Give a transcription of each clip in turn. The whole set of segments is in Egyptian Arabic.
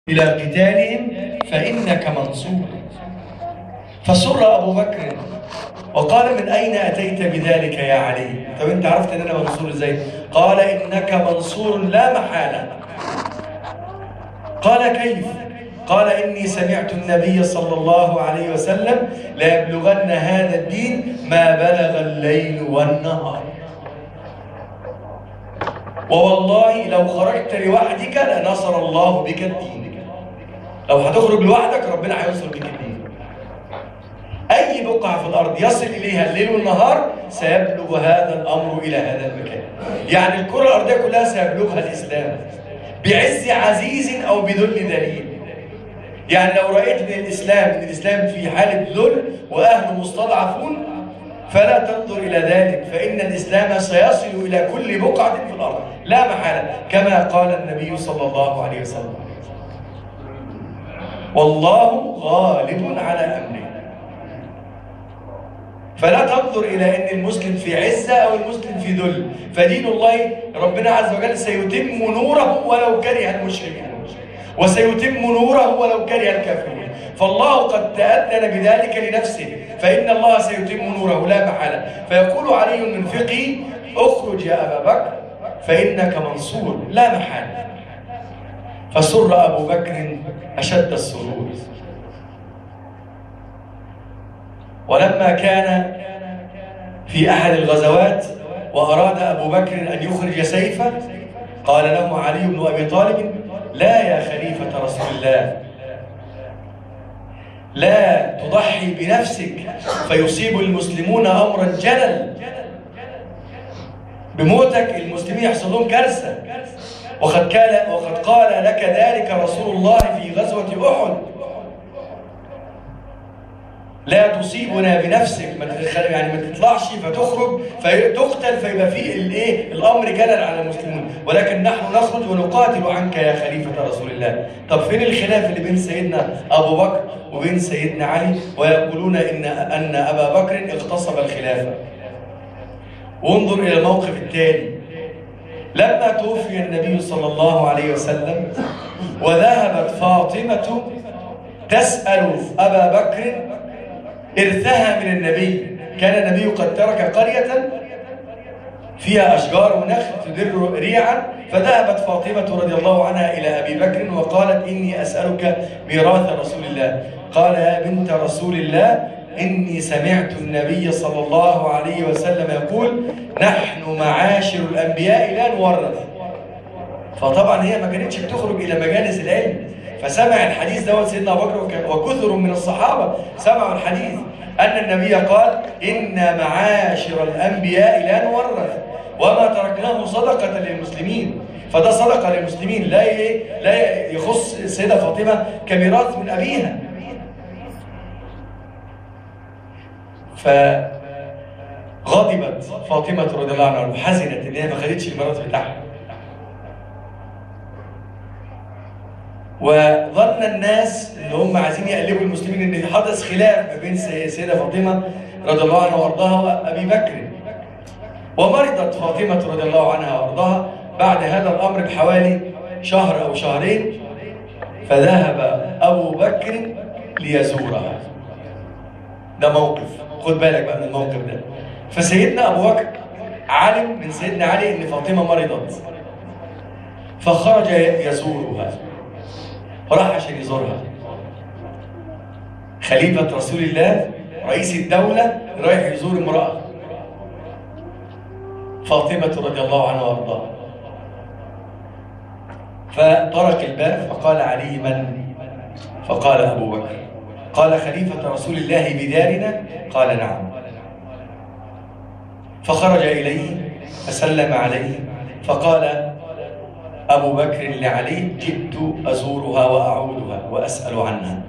إلى قتالهم فإنك منصور فسر أبو بكر وقال من أين أتيت بذلك يا علي طب أنت عرفت أن أنا منصور إزاي قال إنك منصور لا محالة قال كيف قال إني سمعت النبي صلى الله عليه وسلم ليبلغن هذا الدين ما بلغ الليل والنهار ووالله لو خرجت لوحدك لنصر الله بك الدين لو هتخرج لوحدك ربنا هينصر بك الدين أي بقعة في الأرض يصل إليها الليل والنهار سيبلغ هذا الأمر إلى هذا المكان يعني الكرة الأرضية كلها سيبلغها الإسلام بعز عزيز أو بذل ذليل يعني لو رأيت من الإسلام أن الإسلام في حالة ذل وأهله مستضعفون فلا تنظر إلى ذلك فإن الإسلام سيصل إلى كل بقعة في الأرض لا محالة كما قال النبي صلى الله عليه وسلم والله غالب على أمره فلا تنظر إلى أن المسلم في عزة أو المسلم في ذل فدين الله ربنا عز وجل سيتم نوره ولو كره المشركون وسيتم نوره ولو كره الكافرون فالله قد تأذن بذلك لنفسه فإن الله سيتم نوره لا محالة فيقول علي من فقهي اخرج يا أبا بكر فإنك منصور لا محالة فسر أبو بكر أشد السرور ولما كان في أحد الغزوات وأراد أبو بكر أن يخرج سيفه قال له علي بن أبي طالب لا يا خليفة رسول الله لا تضحي بنفسك فيصيب المسلمون أمرا جلل بموتك المسلمين يحصل لهم كارثة وقد قال وقد قال لك ذلك رسول الله في غزوة أحد لا تصيبنا بنفسك ما يعني ما تطلعش فتخرج فتقتل فيبقى فيه الايه الامر جلل على المسلمين ولكن نحن نخرج ونقاتل عنك يا خليفه رسول الله طب فين الخلاف اللي بين سيدنا ابو بكر وبين سيدنا علي ويقولون ان ان ابا بكر اغتصب الخلافه وانظر الى الموقف التالي لما توفي النبي صلى الله عليه وسلم وذهبت فاطمه تسال ابا بكر إرثها من النبي كان النبي قد ترك قرية فيها أشجار ونخل تدر ريعا فذهبت فاطمة رضي الله عنها إلى أبي بكر وقالت إني أسألك ميراث رسول الله قال يا بنت رسول الله إني سمعت النبي صلى الله عليه وسلم يقول نحن معاشر الأنبياء لا نورث فطبعا هي ما كانتش بتخرج إلى مجالس العلم فسمع الحديث دوت سيدنا ابو بكر وكثر من الصحابه سمعوا الحديث ان النبي قال ان معاشر الانبياء لا نورث وما تركناه صدقه للمسلمين فده صدقه للمسلمين لا لا يخص السيده فاطمه كميراث من ابيها فغضبت فاطمه رضي الله عنها وحزنت ان هي ما خدتش الميراث بتاعها وظن الناس ان هم عايزين يقلبوا المسلمين ان حدث خلاف ما بين السيده فاطمه رضي الله عنها وارضاها وابي بكر ومرضت فاطمه رضي الله عنها وارضاها بعد هذا الامر بحوالي شهر او شهرين فذهب ابو بكر ليزورها ده موقف خد بالك بقى من الموقف ده فسيدنا ابو بكر علم من سيدنا علي ان فاطمه مرضت فخرج يزورها راح عشان يزورها خليفة رسول الله رئيس الدولة رايح يزور امرأة فاطمة رضي الله عنها وارضاها فطرق الباب فقال علي من فقال أبو بكر قال خليفة رسول الله بدارنا قال نعم فخرج إليه فسلم عليه فقال أبو بكر لعلي جئت أزورها وأعودها وأسأل عنها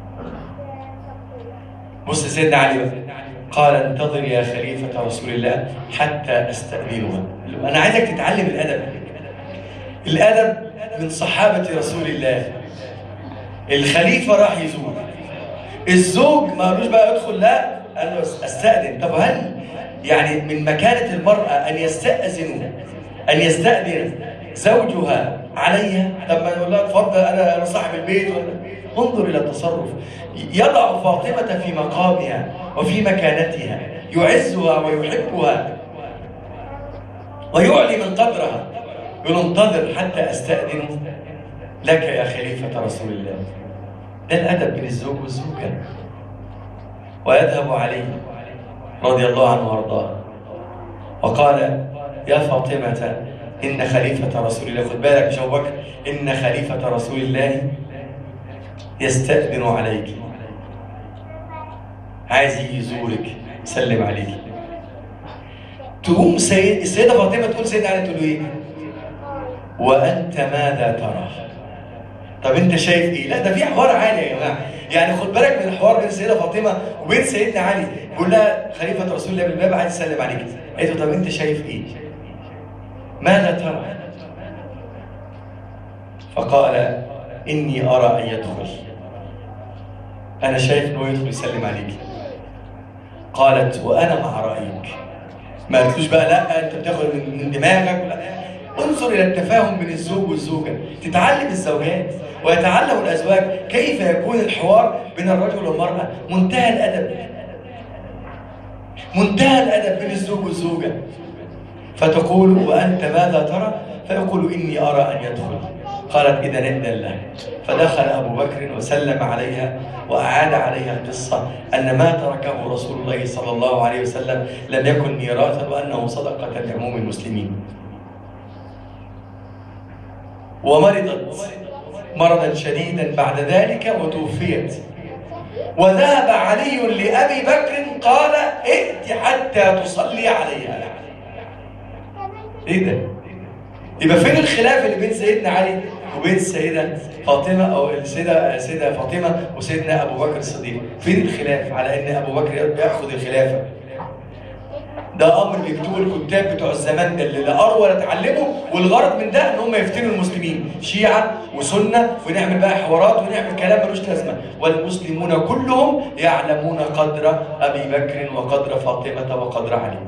بص سيدنا علي بقى قال انتظر يا خليفة رسول الله حتى أستأذنها أنا عايزك تتعلم الأدب الأدب من صحابة رسول الله الخليفة راح يزور الزوج ما قالوش بقى يدخل لا قال له استأذن طب هل يعني من مكانة المرأة أن يستأذن أن يستأذن زوجها عليها لما يقول لها اتفضل انا انا صاحب البيت ولا انظر الى التصرف يضع فاطمه في مقامها وفي مكانتها يعزها ويحبها ويعلي من قدرها ينتظر حتى استاذن لك يا خليفه رسول الله ده الادب بين الزوج والزوجه ويذهب علي رضي الله عنه وارضاه وقال يا فاطمه إن خليفة رسول الله خد بالك مش أبو بكر إن خليفة رسول الله يستأذن عليك عايز يجي يزورك يسلم عليك تقوم سيد السيدة فاطمة تقول سيدنا علي تقول له إيه؟ وأنت ماذا ترى؟ طب أنت شايف إيه؟ لا ده في حوار عالي يا جماعة يعني خد بالك من الحوار بين السيدة فاطمة وبين سيدنا علي بيقول لها خليفة رسول الله بالباب عايز يسلم عليك قالت له طب أنت شايف إيه؟ ماذا ترى فقال إني أرى أن يدخل أنا شايف أنه يدخل يسلم عليك قالت وأنا مع رأيك ما قلتلوش بقى لا أنت بتاخد من دماغك لا انظر إلى التفاهم بين الزوج والزوجة تتعلم الزوجات ويتعلم الأزواج كيف يكون الحوار بين الرجل والمرأة منتهى الأدب منتهى الأدب بين الزوج والزوجة فتقول وأنت ماذا ترى فيقول إني أرى أن يدخل قالت إذا إذن له فدخل أبو بكر وسلم عليها وأعاد عليها القصة أن ما تركه رسول الله صلى الله عليه وسلم لم يكن ميراثا وأنه صدقة لعموم المسلمين ومرضت مرضا شديدا بعد ذلك وتوفيت وذهب علي لأبي بكر قال ائت حتى تصلي عليها ايه ده؟ يبقى فين الخلاف اللي بين سيدنا علي وبين السيده فاطمه او السيده السيده فاطمه وسيدنا ابو بكر الصديق؟ فين الخلاف على ان ابو بكر ياخذ الخلافه؟ ده امر بيكتبه الكتاب بتوع الزمان ده اللي لا اروى ولا اتعلموا والغرض من ده ان هم يفتنوا المسلمين شيعه وسنه ونعمل بقى حوارات ونعمل كلام ملوش لازمه والمسلمون كلهم يعلمون قدر ابي بكر وقدر فاطمه وقدر علي.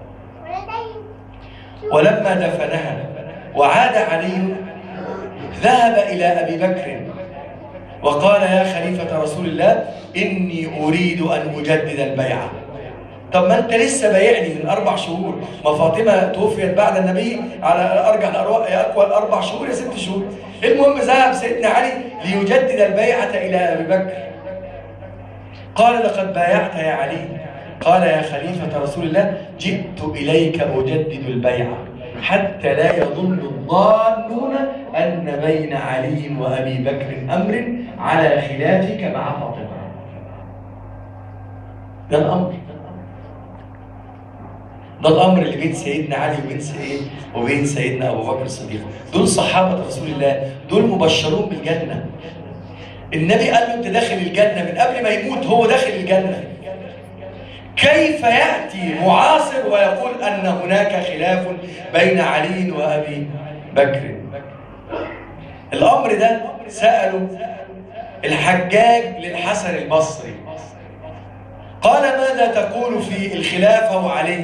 ولما دفنها وعاد علي ذهب إلى أبي بكر وقال يا خليفة رسول الله إني أريد أن أجدد البيعة طب ما أنت لسه بايعني من أربع شهور ما فاطمة توفيت بعد النبي على أرجح الأرواح أقوى الأربع شهور يا ست شهور المهم ذهب سيدنا علي ليجدد البيعة إلى أبي بكر قال لقد بايعت يا علي قال يا خليفة رسول الله جئت إليك أجدد البيعة حتى لا يظن الضالون أن بين علي وأبي بكر أمر على خلافك مع فاطمة ده الأمر ده الأمر اللي بين سيدنا علي وبين سيد وبين سيدنا أبو بكر الصديق دول صحابة رسول الله دول مبشرون بالجنة النبي قال له أنت داخل الجنة من قبل ما يموت هو داخل الجنة كيف يأتي معاصر ويقول أن هناك خلاف بين علي وأبي بكر الأمر ده سألوا الحجاج للحسن البصري قال ماذا تقول في الخلافة وعلي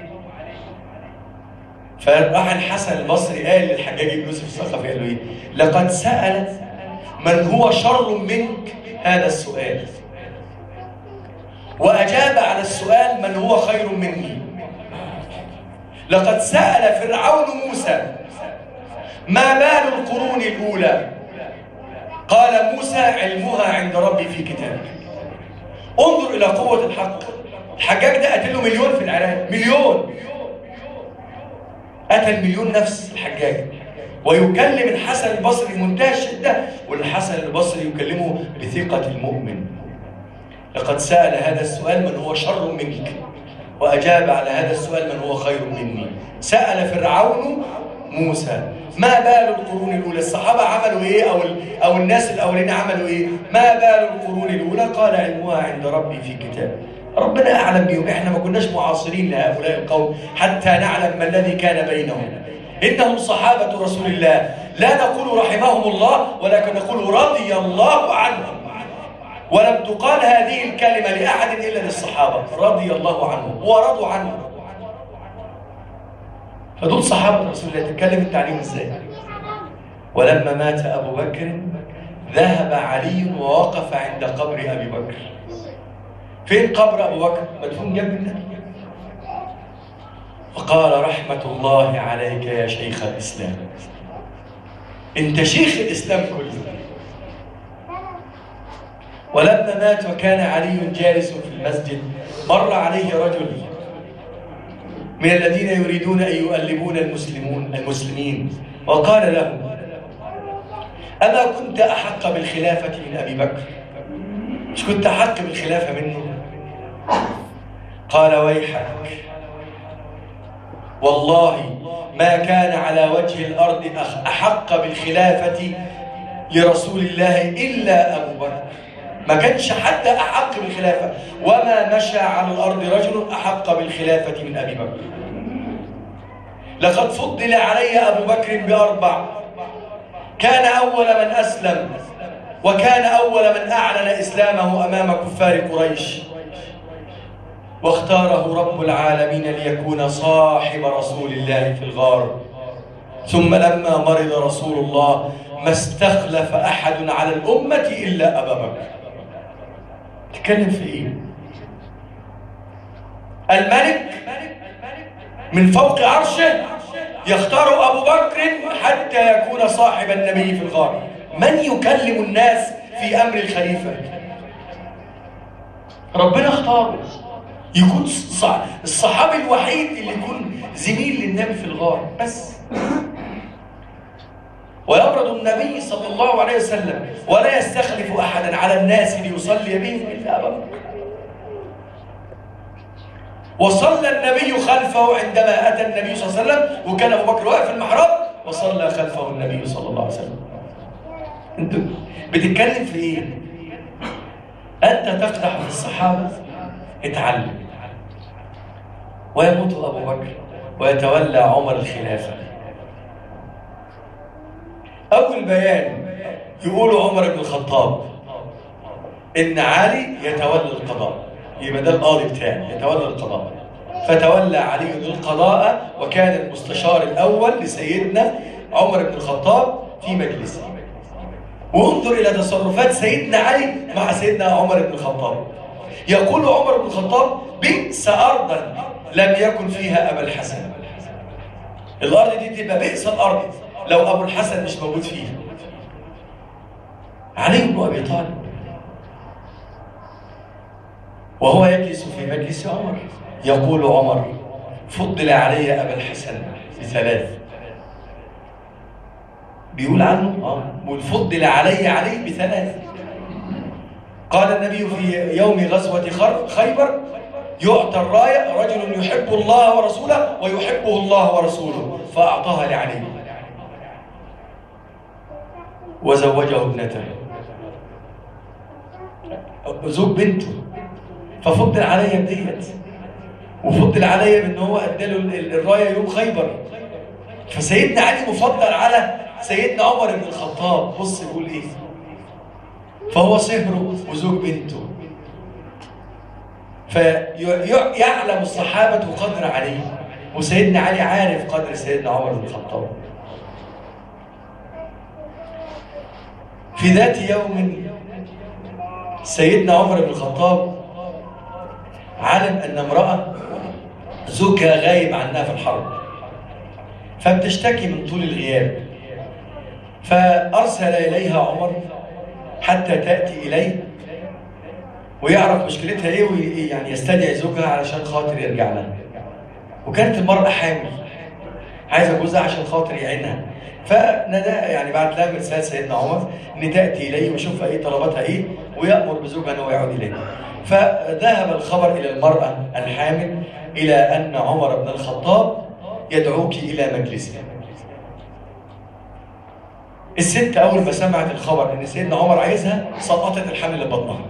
فراح الحسن البصري قال للحجاج بن يوسف الثقفي قال له ايه لقد سأل من هو شر منك هذا السؤال وأجاب على السؤال من هو خير مني لقد سأل فرعون موسى ما بال القرون الأولى قال موسى علمها عند ربي في كتابه انظر إلى قوة الحق الحجاج ده قتله مليون في العراق مليون قتل مليون نفس الحجاج ويكلم الحسن البصري منتهى الشدة والحسن البصري يكلمه بثقة المؤمن لقد سأل هذا السؤال من هو شر منك وأجاب على هذا السؤال من هو خير مني سأل فرعون موسى ما بال القرون الأولى الصحابة عملوا إيه أو, أو الناس الأولين عملوا إيه ما بال القرون الأولى قال علمها عند ربي في كتاب ربنا أعلم بهم إحنا ما كناش معاصرين لهؤلاء القوم حتى نعلم ما الذي كان بينهم إنهم صحابة رسول الله لا نقول رحمهم الله ولكن نقول رضي الله عنهم ولم تقال هذه الكلمة لأحد إلا للصحابة رضي الله عنهم ورضوا عنه فدول صحابة رسول الله تتكلم التعليم ازاي ولما مات أبو بكر ذهب علي ووقف عند قبر أبي بكر فين قبر أبو بكر؟ مدفون جنب النبي فقال رحمة الله عليك يا شيخ الإسلام انت شيخ الإسلام كله ولما مات وكان علي جالس في المسجد مر عليه رجل من الذين يريدون أن يؤلبون المسلمون المسلمين وقال له أما كنت أحق بالخلافة من أبي بكر مش كنت أحق بالخلافة منه قال ويحك والله ما كان على وجه الأرض أحق بالخلافة لرسول الله إلا أبو بكر ما كانش حتى أحق بالخلافة وما مشى على الأرض رجل أحق بالخلافة من أبي بكر لقد فضل علي أبو بكر بأربع كان أول من أسلم وكان أول من أعلن إسلامه أمام كفار قريش واختاره رب العالمين ليكون صاحب رسول الله في الغار ثم لما مرض رسول الله ما استخلف أحد على الأمة إلا أبا بكر تتكلم في إيه؟ الملك من فوق عرشه يختار أبو بكر حتى يكون صاحب النبي في الغار من يكلم الناس في أمر الخليفة ربنا اختاره يكون الصحابي الوحيد اللي يكون زميل للنبي في الغار بس ويبرد النبي صلى الله عليه وسلم ولا يستخلف أحدا على الناس ليصلي بهم إلا أبا بكر وصلى النبي خلفه عندما أتى النبي صلى الله عليه وسلم وكان أبو بكر واقف في المحراب وصلى خلفه النبي صلى الله عليه وسلم أنت بتتكلم في إيه؟ أنت تفتح في الصحابة اتعلم ويموت أبو بكر ويتولى عمر الخلافة أول بيان يقول عمر بن الخطاب إن علي يتولى القضاء يبقى ده القاضي بتاعي يتولى القضاء فتولى علي القضاء وكان المستشار الأول لسيدنا عمر بن الخطاب في مجلسه وانظر إلى تصرفات سيدنا علي مع سيدنا عمر بن الخطاب يقول عمر بن الخطاب بئس أرضا لم يكن فيها أبا الحسن الأرض دي تبقى بئس الأرض لو أبو الحسن مش موجود فيها علي بن أبي طالب وهو يجلس في مجلس عمر يقول عمر فضل علي أبا الحسن بثلاث بيقول عنه اه بيقول فضل علي علي بثلاث قال النبي في يوم غزوة خيبر يعطى الراية رجل يحب الله ورسوله ويحبه الله ورسوله فأعطاها لعلي وزوجه ابنته زوج بنته ففضل عليا بديت وفضل عليا بان هو اداله الرايه يوم خيبر فسيدنا علي مفضل على سيدنا عمر بن الخطاب بص يقول ايه فهو صهره وزوج بنته فيعلم الصحابة قدر علي وسيدنا علي عارف قدر سيدنا عمر بن الخطاب في ذات يوم سيدنا عمر بن الخطاب علم أن امرأة زوجها غايب عنها في الحرب فبتشتكي من طول الغياب فأرسل إليها عمر حتى تأتي إليه ويعرف مشكلتها إيه ويعني يستدعي زوجها علشان خاطر يرجع لها وكانت المرأة حامل عايزة جوزها عشان خاطر يعينها فندى يعني بعت لها رسالة سيدنا عمر ان تاتي اليه ويشوف ايه طلباتها ايه ويامر بزوجها ان هو يعود اليه. فذهب الخبر الى المراه الحامل الى ان عمر بن الخطاب يدعوك الى مجلسه. الست اول ما سمعت الخبر ان سيدنا عمر عايزها سقطت الحمل اللي بطنها.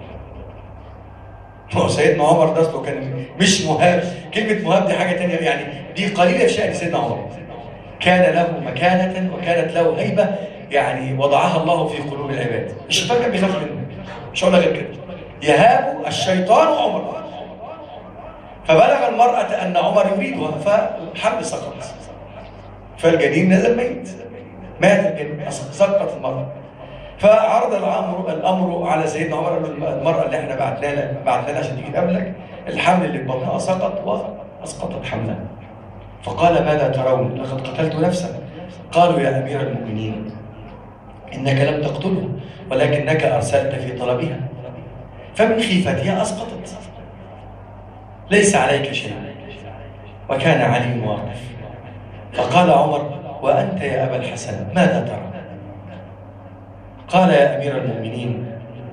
هو سيدنا عمر ده اصله كان مش مهاب كلمه مهاب دي حاجه ثانيه يعني دي قليله في شان سيدنا عمر. كان له مكانة وكانت له هيبة يعني وضعها الله في قلوب العباد الشيطان كان بيخاف منه مش هقول غير كده يهاب الشيطان عمر فبلغ المرأة أن عمر يريدها فالحمل سقط فالجنين نزل ميت مات سقطت المرأة فعرض الامر الامر على سيدنا عمر المراه اللي احنا بعتنا لها بعتنا لها عشان تيجي تقابلك الحمل اللي في بطنها سقط واسقطت حملها فقال ماذا ترون لقد قتلت نفسا قالوا يا امير المؤمنين انك لم تقتله ولكنك ارسلت في طلبها فمن خيفتها اسقطت ليس عليك شيء وكان علي واقف فقال عمر وانت يا ابا الحسن ماذا ترى قال يا أمير المؤمنين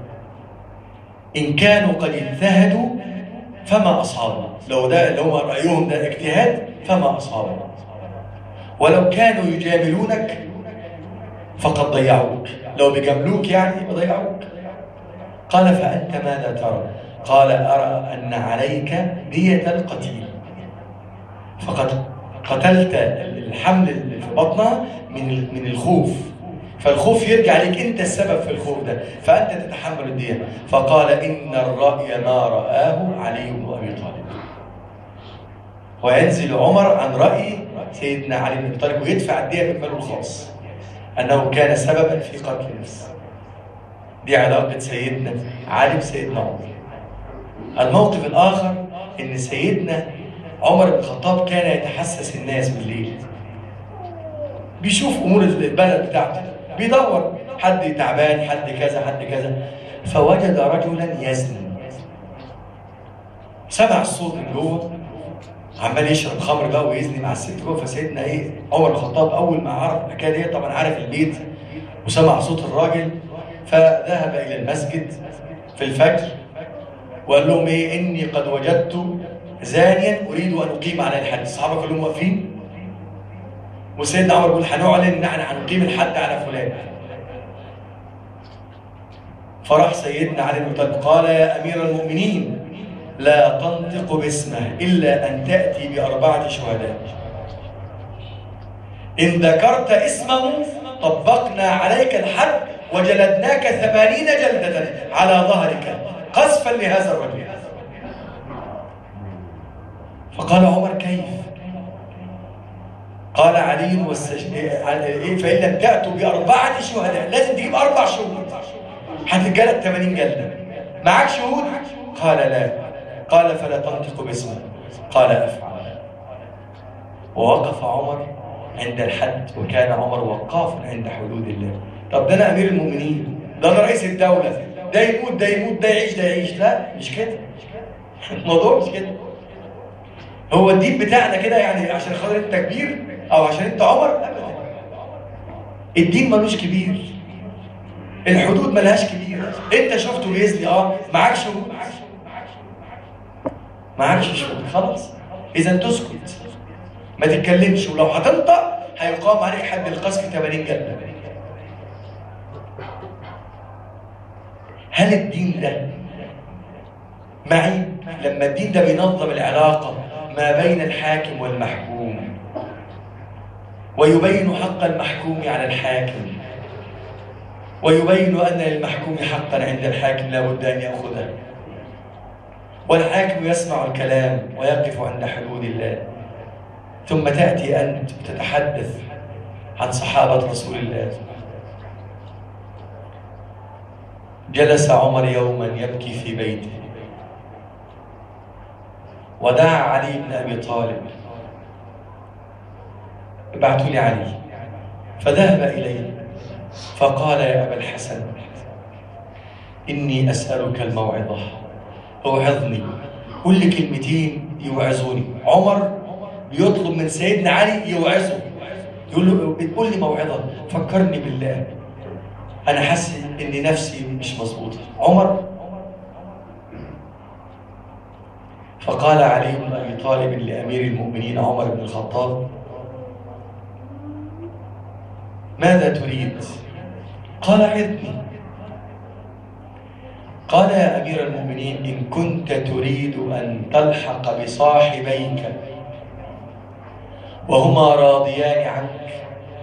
إن كانوا قد اجتهدوا فما أصابوا لو ده اللي هو رأيهم ده اجتهاد فما أصابوا ولو كانوا يجاملونك فقد ضيعوك لو بيجاملوك يعني يضيعوك قال فأنت ماذا ترى قال أرى أن عليك دية القتيل فقد قتلت الحمل اللي في بطنها من من الخوف فالخوف يرجع لك انت السبب في الخوف ده فانت تتحمل الدية فقال ان الراي ما راه علي بن ابي طالب وينزل عمر عن راي سيدنا علي بن ابي طالب ويدفع الدية من ماله الخاص انه كان سببا في قتل النفس دي علاقه سيدنا علي بسيدنا عمر الموقف الاخر ان سيدنا عمر بن الخطاب كان يتحسس الناس بالليل بيشوف امور البلد بتاعته بيدور حد تعبان حد كذا حد كذا فوجد رجلا يزني سمع الصوت من جوه عمال يشرب خمر بقى ويزني مع الست جوه فسيدنا ايه عمر الخطاب اول ما عرف الحكايه دي طبعا عارف البيت وسمع صوت الراجل فذهب الى المسجد في الفجر وقال لهم ايه اني قد وجدت زانيا اريد ان اقيم على الحد الصحابه كلهم واقفين وسيدنا عمر بيقول هنعلن ان احنا هنقيم الحد على فلان فراح سيدنا علي بن طالب قال يا امير المؤمنين لا تنطق باسمه الا ان تاتي باربعه شهداء ان ذكرت اسمه طبقنا عليك الحد وجلدناك ثمانين جلدة على ظهرك قذفا لهذا الرجل فقال عمر كيف قال علي والسج... إيه فإن لم تأتوا بأربعة شهداء لازم تجيب أربع شهود هتتجلد 80 جلدة معاك شهود؟ قال لا قال فلا تنطق باسمه قال أفعل ووقف عمر عند الحد وكان عمر وقافا عند حدود الله طب ده أنا أمير المؤمنين ده أنا رئيس الدولة ده يموت ده يموت ده يعيش ده يعيش لا مش كده الموضوع مش كده هو الدين بتاعنا كده يعني عشان خاطر انت كبير او عشان انت عمر ابدا الدين ملوش كبير الحدود ملهاش كبير انت شفته بيزني اه معاك شهود معاكش شهود خلاص اذا تسكت ما تتكلمش ولو هتنطق هيقام عليك حد القذف 80 جلده هل الدين ده معي لما الدين ده بينظم العلاقه ما بين الحاكم والمحكوم ويبين حق المحكوم على الحاكم ويبين أن للمحكوم حقا عند الحاكم لا بد أن يأخذه والحاكم يسمع الكلام ويقف عند حدود الله ثم تأتي أنت وتتحدث عن صحابة رسول الله جلس عمر يوما يبكي في بيته ودعا علي بن أبي طالب ابعثوا لي علي فذهب إليه فقال يا أبا الحسن إني أسألك الموعظة اوعظني قل لي كلمتين يوعظوني عمر بيطلب من سيدنا علي يوعظه يقول له بتقول لي موعظة فكرني بالله أنا حاسس إن نفسي مش مظبوطة عمر فقال علي بن أبي طالب لأمير المؤمنين عمر بن الخطاب ماذا تريد قال عظني قال يا أمير المؤمنين إن كنت تريد أن تلحق بصاحبيك وهما راضيان عنك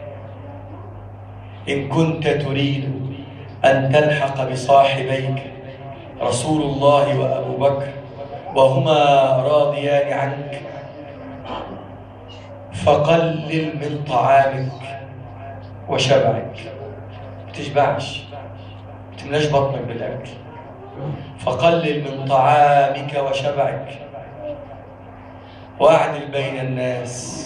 إن كنت تريد أن تلحق بصاحبيك رسول الله وأبو بكر وهما راضيان عنك فقلل من طعامك وشبعك ما تشبعش ما تملاش بطنك بالاكل فقلل من طعامك وشبعك واعدل بين الناس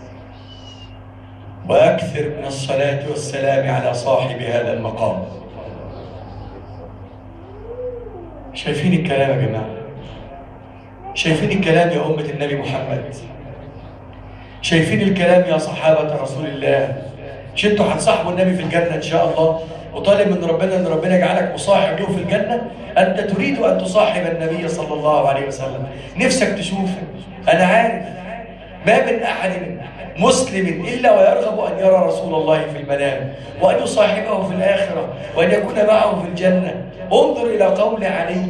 واكثر من الصلاه والسلام على صاحب هذا المقام شايفين الكلام يا جماعه شايفين الكلام يا امه النبي محمد شايفين الكلام يا صحابه رسول الله مش انتوا هتصاحبوا النبي في الجنه ان شاء الله وطالب من ربنا ان ربنا يجعلك مصاحب له في الجنه انت تريد ان تصاحب النبي صلى الله عليه وسلم نفسك تشوفه انا عارف ما من احد مسلم الا ويرغب ان يرى رسول الله في المنام وان يصاحبه في الاخره وان يكون معه في الجنه انظر الى قول علي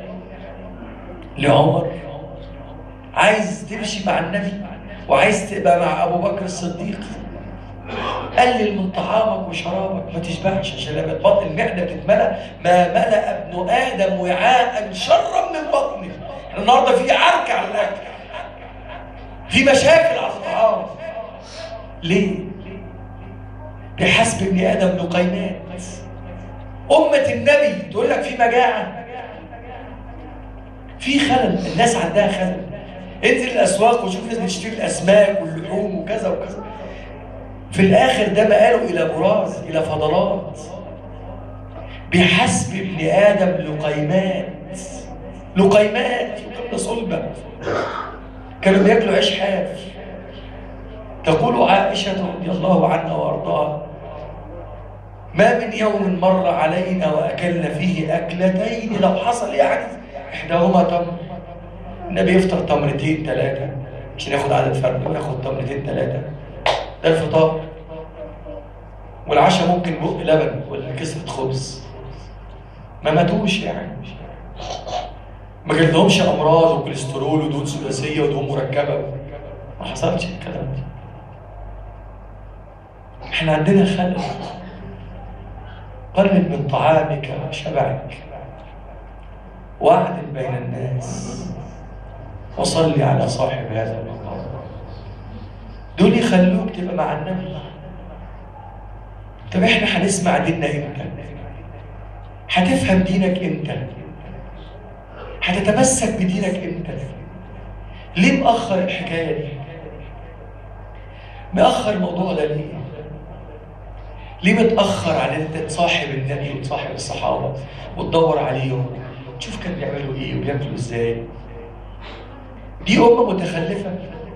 لعمر عايز تمشي مع النبي وعايز تبقى مع ابو بكر الصديق قلل من طعامك وشرابك ما تشبعش عشان لما بطن المعده بتتملى ما ملا ابن ادم وعاء شرا من بطنه احنا النهارده في عركه على الاكل في مشاكل على الطعام ليه؟ بحسب ابن ادم لقيمات امه النبي تقول لك في مجاعه في خلل الناس عندها خلل انزل الاسواق وشوف الناس بتشتري الاسماك واللحوم وكذا وكذا في الآخر ده مقاله إلى براز إلى فضلات بحسب ابن آدم لقيمات لقيمات يقمن صلبة كانوا بياكلوا عيش حاف تقول عائشة رضي الله عنها وأرضاها ما من يوم مر علينا وأكلنا فيه أكلتين لو حصل يعني إحداهما تمر النبي يفطر تمرتين ثلاثة عشان ياخد عدد فرد وياخد تمرتين ثلاثة ده الفطار والعشاء ممكن بق لبن ولا كسرة خبز ما ماتوش يعني ما جالهمش امراض وكوليسترول ودهون ثلاثيه ودهون مركبه ما حصلش الكلام ده احنا عندنا خلل قلل من طعامك وشبعك واعدل بين الناس وصلي على صاحب هذا المقام دول يخلوك تبقى مع النبي طب احنا هنسمع ديننا امتى هتفهم دينك امتى هتتمسك بدينك امتى ليه مأخر الحكاية دي مأخر الموضوع ده ليه ليه متأخر على انت تصاحب النبي وتصاحب الصحابة وتدور عليهم تشوف كانوا بيعملوا ايه وبياكلوا ازاي دي أمة متخلفة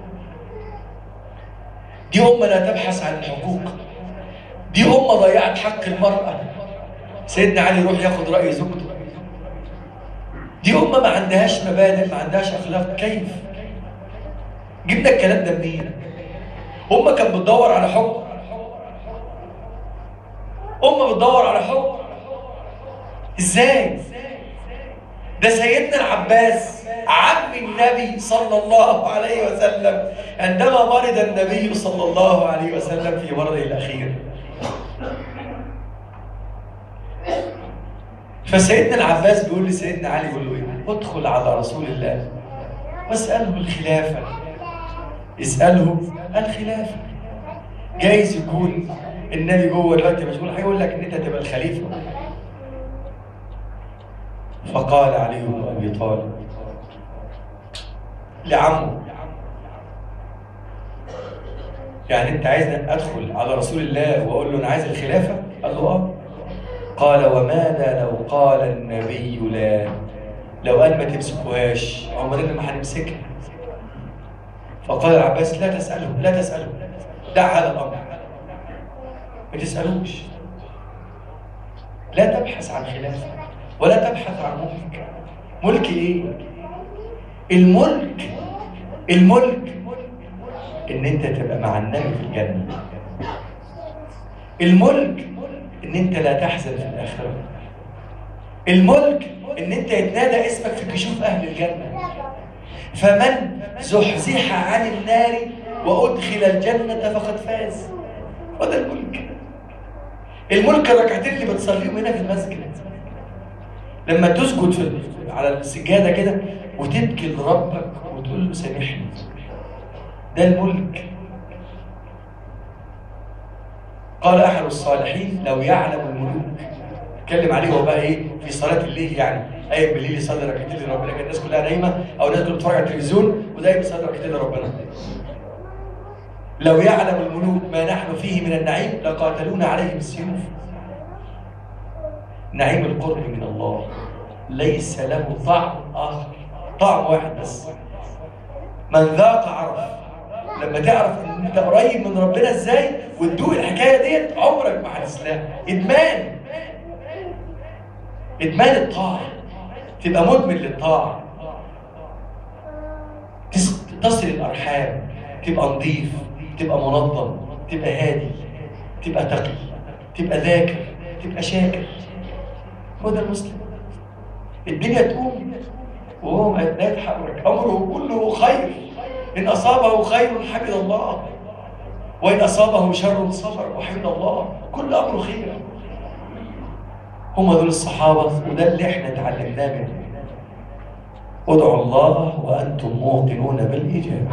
دي أمة لا تبحث عن الحقوق دي أمة ضيعت حق المرأة سيدنا علي يروح ياخد رأي زوجته دي أمة ما عندهاش مبادئ ما عندهاش أخلاق كيف جبنا الكلام ده منين أمة كانت بتدور على حب أمة بتدور على حب إزاي ده سيدنا العباس عم النبي صلى الله عليه وسلم عندما مرض النبي صلى الله عليه وسلم في مرضه الأخير فسيدنا العباس بيقول لسيدنا علي بيقول له ايه؟ ادخل على رسول الله واساله الخلافه اساله الخلافه جايز يكون النبي جوه دلوقتي مشغول هيقول لك ان انت تبقى الخليفه فقال علي بن ابي طالب لعمه يعني انت عايزني ادخل على رسول الله واقول له انا عايز الخلافه؟ قال له اه قال وماذا لو قال النبي لا لو قال ما تمسكوهاش عمرنا ما هنمسكها فقال العباس لا تسأله لا تسأله دع هذا الأمر ما تسألوش لا تبحث عن خلافة ولا تبحث عن ملك ملك ايه الملك الملك ان انت تبقى مع النبي في الجنة الملك ان انت لا تحزن في الاخره الملك ان انت يتنادى اسمك في كشوف اهل الجنه فمن زحزح عن النار وادخل الجنه فقد فاز وده الملك الملك الركعتين اللي بتصليهم هنا في المسجد لما تسجد في على السجاده كده وتبكي لربك وتقول له سامحني ده الملك قال احد الصالحين لو يعلم الملوك اتكلم عليه هو بقى ايه في صلاه الليل يعني قايم بالليل يصلي ركعتين لربنا كان الناس كلها نايمه او الناس كلها بتتفرج على التلفزيون وده قايم يصلي ركعتين لربنا لو يعلم الملوك ما نحن فيه من النعيم لقاتلونا عليه بالسيوف نعيم القرب من الله ليس له طعم آخر طعم واحد بس من ذاق عرف لما تعرف ان انت قريب من ربنا ازاي وتدوق الحكايه ديت عمرك ما هتسلاها ادمان ادمان الطاعه تبقى مدمن للطاعه تصل الارحام تبقى نظيف تبقى منظم تبقى هادي تبقى تقي تبقى ذاكر تبقى شاكر هو ده المسلم الدنيا تقوم وهو لا يتحرك امره كله خير ان اصابه خير حمد الله وان اصابه شر صبر وحمد الله كل امره خير هم دول الصحابه وده اللي احنا اتعلمناه منهم ادعوا الله وانتم موقنون بالاجابه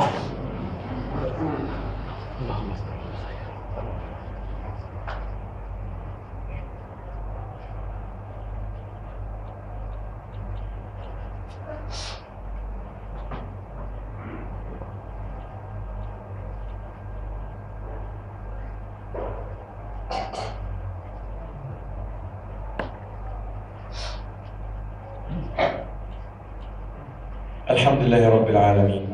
الحمد لله رب العالمين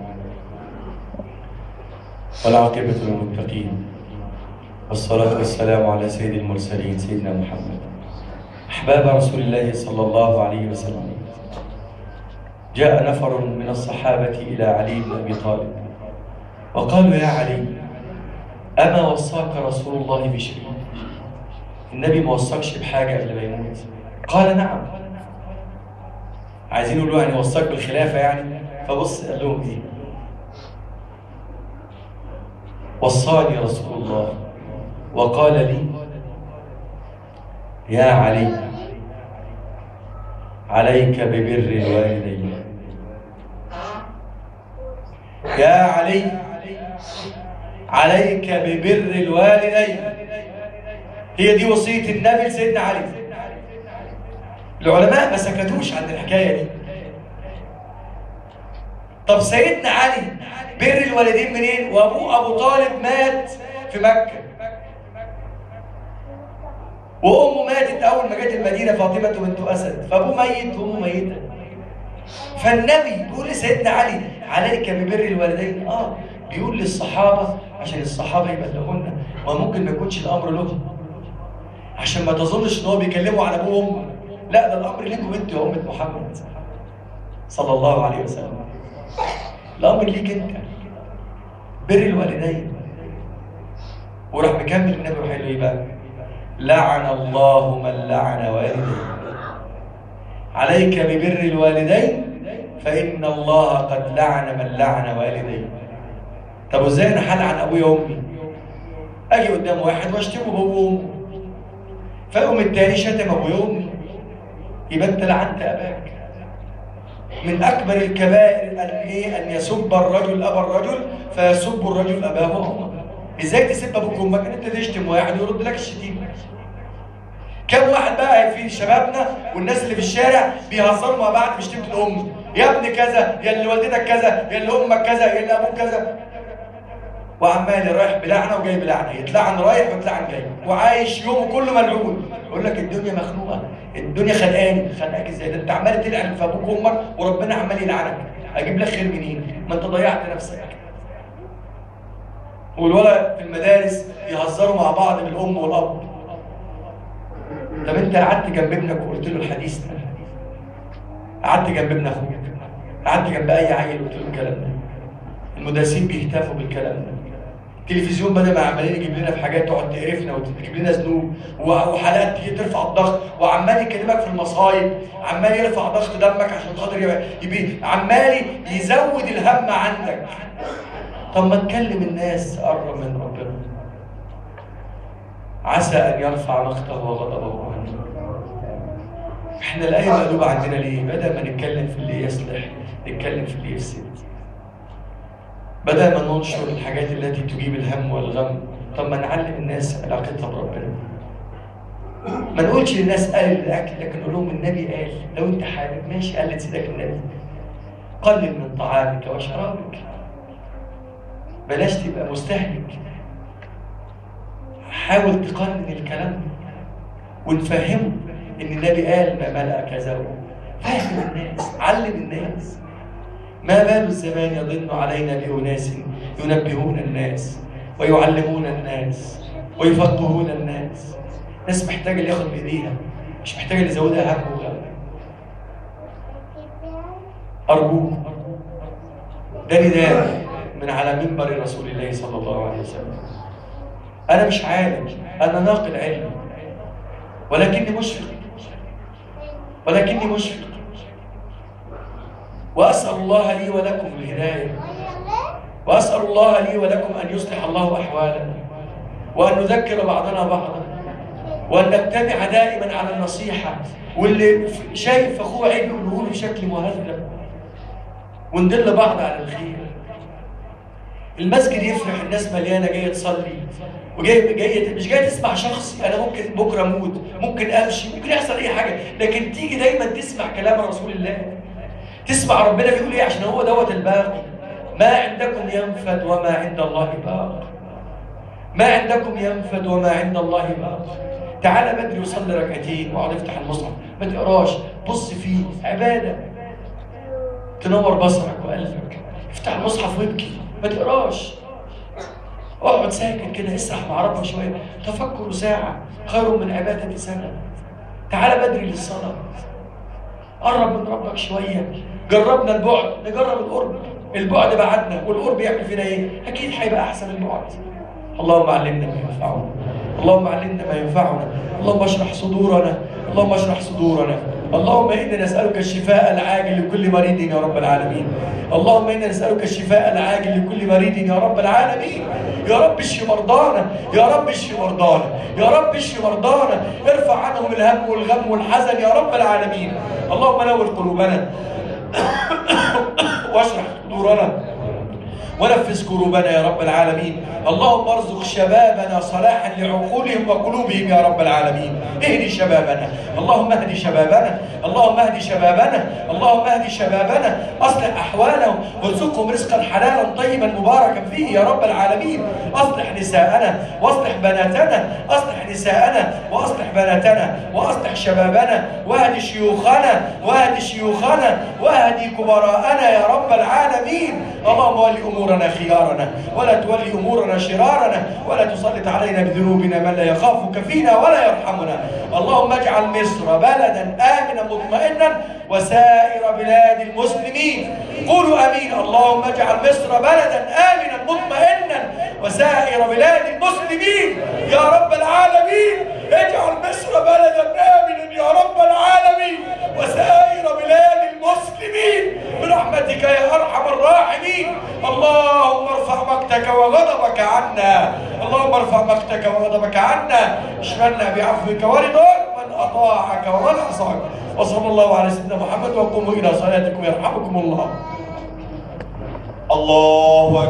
والعاقبة للمتقين والصلاة والسلام على سيد المرسلين سيدنا محمد أحباب رسول الله صلى الله عليه وسلم جاء نفر من الصحابة إلى علي بن أبي طالب وقالوا يا علي أما وصاك رسول الله بشيء النبي ما وصاكش بحاجة قبل ما يموت قال نعم عايزين يقولوا يعني وصاك بالخلافة يعني فبص قال لهم إيه وصاني رسول الله وقال لي يا علي عليك ببر الوالدين يا علي عليك ببر الوالدين هي دي وصية النبي لسيدنا علي العلماء ما سكتوش عن الحكاية دي طب سيدنا علي بر الوالدين منين وابوه ابو طالب مات في مكة وامه ماتت اول ما جت المدينة فاطمة بنت اسد فابوه ميت وامه ميتة فالنبي بيقول لسيدنا علي عليك ببر الوالدين اه بيقول للصحابة عشان الصحابة يبلغونا وممكن ما يكونش الامر لهم عشان ما تظنش ان هو بيكلموا على ابوه وامه لا ده الامر ليكم انت يا امه محمد صلى الله عليه وسلم الامر ليك انت بر الوالدين وراح مكمل النبي راح له ايه بقى لعن الله من لعن والديه عليك ببر الوالدين فان الله قد لعن من لعن والديه طب وازاي انا هلعن ابويا وامي اجي قدام واحد واشتمه بابوه وامه فيقوم التاني شتم ابويا وامي يبقى انت لعنت اباك من اكبر الكبائر ان ايه ان يسب الرجل ابا الرجل فيسب الرجل اباه وامه ازاي تسب ابوك وامك انت تشتم واحد ويرد لك الشتيمه كم واحد بقى في شبابنا والناس اللي في الشارع بيهزروا مع بعض بشتيمه الام يا ابن كذا يا اللي والدتك كذا يا اللي امك كذا يا اللي ابوك كذا وعمال رايح بلعنه وجاي بلعنه يتلعن رايح ويتلعن جاي وعايش يومه كله ملعون يقول لك الدنيا مخنوقه الدنيا خانقاني خانقاك ازاي ده انت عمال تلعن في ابوك وامك وربنا عمال يلعنك اجيب لك خير منين ما انت ضيعت نفسك والولد في المدارس يهزروا مع بعض بالام والاب طب انت قعدت جنب ابنك وقلت له الحديث ده قعدت جنب ابن اخوك قعدت جنب اي عيل وقلت له الكلام ده المدرسين بيهتفوا بالكلام ده التلفزيون بدل ما عمالين يجيب لنا في حاجات تقعد تقرفنا وتجيب لنا ذنوب وحلقات تيجي ترفع الضغط وعمال يكلمك في المصايب عمال يرفع ضغط دمك عشان خاطر يبي عمال يزود الهم عندك طب ما تكلم الناس قرب من ربنا عسى ان يرفع مقته وغضبه عنه احنا الايه مقلوبه عندنا ليه؟ بدل ما نتكلم في اللي يصلح نتكلم في اللي يفسد بدل ما ننشر الحاجات التي تجيب الهم والغم طب ما نعلم الناس علاقتها بربنا ما نقولش للناس قال الاكل لكن نقول لهم النبي قال لو انت حابب ماشي قال سيدك النبي قلل من طعامك وشرابك بلاش تبقى مستهلك حاول تقنن الكلام ونفهمه ان النبي قال ما ملأ كذا فهم الناس علم الناس ما بال الزمان يضن علينا بأناس ينبهون الناس ويعلمون الناس ويفقهون الناس ناس محتاجة اللي ياخد بإيديها مش محتاجة اللي يزودها هم وغم أرجوك ده نداء من على منبر رسول الله صلى الله عليه وسلم أنا مش عالم أنا ناقل علم ولكني مشفق ولكني مشفق وأسأل الله لي ولكم الهداية وأسأل الله لي ولكم أن يصلح الله أحوالنا وأن نذكر بعضنا بعضا وأن نتبع دائما على النصيحة واللي شايف أخوه عيب يقوله له بشكل مهذب وندل بعض على الخير المسجد يفرح الناس مليانه جايه تصلي وجاي جاي مش جاي تسمع شخصي انا ممكن بكره اموت ممكن امشي ممكن يحصل اي حاجه لكن تيجي دايما تسمع كلام رسول الله تسمع ربنا بيقول ايه عشان هو دوت الباقي ما عندكم ينفد وما عند الله باق ما عندكم ينفد وما عند الله باق تعالى بدري وصلي ركعتين واقعد افتح المصحف ما تقراش بص فيه عباده تنور بصرك وقلبك افتح المصحف وابكي ما تقراش اقعد ساكن كده اسرح مع ربك شويه تفكر ساعه خير من عباده سنه تعالى بدري للصلاه قرب من ربك شويه جربنا البعد نجرب القرب البعد بعدنا والقرب يعمل فينا ايه اكيد هيبقى احسن البعد اللهم علمنا ما ينفعنا اللهم علمنا ما ينفعنا اللهم اشرح صدورنا اللهم اشرح صدورنا اللهم انا نسالك الشفاء العاجل لكل مريض يا رب العالمين اللهم انا نسالك الشفاء العاجل لكل مريض يا رب العالمين يا رب اشف مرضانا يا رب اشف مرضانا يا رب اشف مرضانا ارفع عنهم الهم والغم والحزن يا رب العالمين اللهم نور قلوبنا واشرح صدورنا ونفس كروبنا يا رب العالمين اللهم ارزق شبابنا صلاحا لعقولهم وقلوبهم يا رب العالمين اهدي شبابنا اللهم اهدي شبابنا اللهم اهدي شبابنا اللهم اهدي شبابنا اصلح احوالهم وارزقهم رزقا حلالا طيبا مباركا فيه يا رب العالمين اصلح نساءنا واصلح بناتنا اصلح نساءنا واصلح بناتنا واصلح شبابنا واهدي شيوخنا واهدي شيوخنا واهدي كبراءنا يا رب العالمين اللهم ولي امورنا خيارنا ولا تولي امورنا شرارنا ولا تسلط علينا بذنوبنا من لا يخافك فينا ولا يرحمنا اللهم اجعل مصر بلدا امنا مطمئنا وسائر بلاد المسلمين قولوا امين اللهم اجعل مصر بلدا امنا مطمئنا وسائر بلاد المسلمين يا رب العالمين اجعل مصر بلدا امنا يا رب العالمين وسائر بلاد المسلمين برحمتك يا ارحم الراحمين اللهم ارفع مقتك وغضبك عنا اللهم ارفع مقتك وغضبك عنا اشملنا بعفوك ورضاك من اطاعك ومن عصاك وصلى الله على سيدنا محمد وقوموا الى صلاتكم يرحمكم الله الله